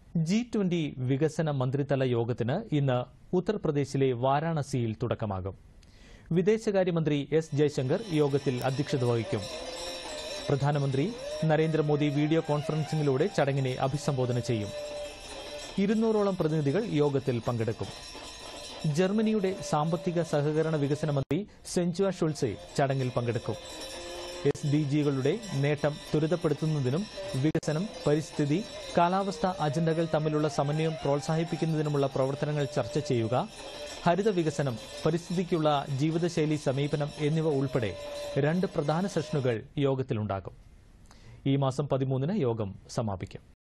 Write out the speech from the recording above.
G twenty വികസന മന്ത്രിതല യോഗത്തിന് ഇന്ന് ഉത്തർപ്രദേശിലെ വാരാണസിയിൽ തുടക്കമാകും വിദേശകാര്യമന്ത്രി എസ് ജയശങ്കർ യോഗത്തിൽ അധ്യക്ഷത വഹിക്കും പ്രധാനമന്ത്രി നരേന്ദ്രമോദി വീഡിയോ കോൺഫറൻസിംഗിലൂടെ ചടങ്ങിനെ അഭിസംബോധന ചെയ്യും ഇരുന്നൂറോളം പ്രതിനിധികൾ യോഗത്തിൽ പങ്കെടുക്കും ജർമ്മനിയുടെ സാമ്പത്തിക സഹകരണ വികസന മന്ത്രി സെഞ്ചുവ ഷുൾസെ ചടങ്ങിൽ പങ്കെടുക്കും എസ് ഡി ജികളുടെ നേട്ടം ത്വരിതപ്പെടുത്തുന്നതിനും വികസനം പരിസ്ഥിതി കാലാവസ്ഥ അജണ്ടകൾ തമ്മിലുള്ള സമന്വയം പ്രോത്സാഹിപ്പിക്കുന്നതിനുമുള്ള പ്രവർത്തനങ്ങൾ ചർച്ച ചെയ്യുക ഹരിത വികസനം പരിസ്ഥിതിക്കുള്ള ജീവിതശൈലി സമീപനം എന്നിവ ഉൾപ്പെടെ രണ്ട് പ്രധാന സെഷനുകൾ യോഗത്തിലുണ്ടാകും ഈ മാസം പതിമൂന്നിന് യോഗം സമാപിക്കും